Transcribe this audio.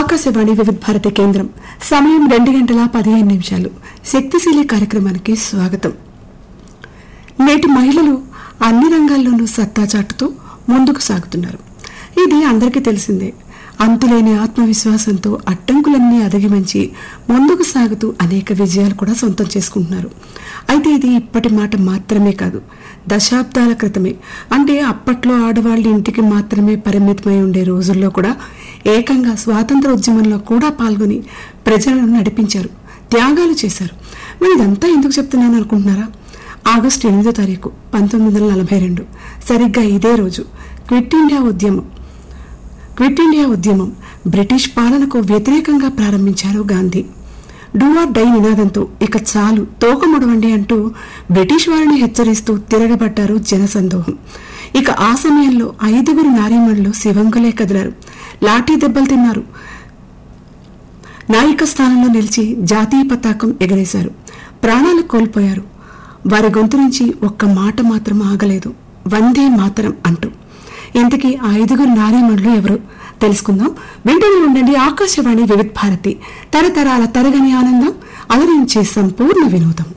ఆకాశవాణి వివిధ భారతి కేంద్రం సమయం రెండు గంటల పదిహేను నిమిషాలు శక్తిశీలి కార్యక్రమానికి స్వాగతం నేటి మహిళలు అన్ని రంగాల్లోనూ సత్తా చాటుతూ ముందుకు సాగుతున్నారు ఇది అందరికీ తెలిసిందే అంతులేని ఆత్మవిశ్వాసంతో అడ్డంకులన్నీ అధిగమించి ముందుకు సాగుతూ అనేక విజయాలు కూడా సొంతం చేసుకుంటున్నారు అయితే ఇది ఇప్పటి మాట మాత్రమే కాదు దశాబ్దాల క్రితమే అంటే అప్పట్లో ఆడవాళ్ళ ఇంటికి మాత్రమే పరిమితమై ఉండే రోజుల్లో కూడా ఏకంగా స్వాతంత్ర ఉద్యమంలో కూడా పాల్గొని ప్రజలను నడిపించారు త్యాగాలు చేశారు మరి ఇదంతా ఎందుకు చెప్తున్నాను అనుకుంటున్నారా ఆగస్టు ఎనిమిదో తారీఖు పంతొమ్మిది వందల నలభై రెండు సరిగ్గా ఇదే రోజు క్విట్ ఇండియా ఉద్యమం క్విట్ ఇండియా ఉద్యమం బ్రిటిష్ పాలనకు వ్యతిరేకంగా ప్రారంభించారు గాంధీ డూ ఆర్ డై నినాదంతో ఇక చాలు తోకముడవండి అంటూ బ్రిటిష్ వారిని హెచ్చరిస్తూ తిరగబడ్డారు జనసందోహం ఇక ఆ సమయంలో ఐదుగురు నారీమణులు శివంగులే కదిలారు లాఠీ దెబ్బలు తిన్నారు నాయిక స్థానంలో నిలిచి జాతీయ పతాకం ఎగరేశారు ప్రాణాలు కోల్పోయారు వారి గొంతు నుంచి ఒక్క మాట మాత్రం ఆగలేదు వందే మాతరం అంటూ ఇంతకీ ఆ ఐదుగురు నారీమణులు ఎవరు తెలుసుకుందాం వెంటనే ఉండండి ఆకాశవాణి వివిధ భారతి తరతరాల తరగని ఆనందం అలరించే సంపూర్ణ వినోదం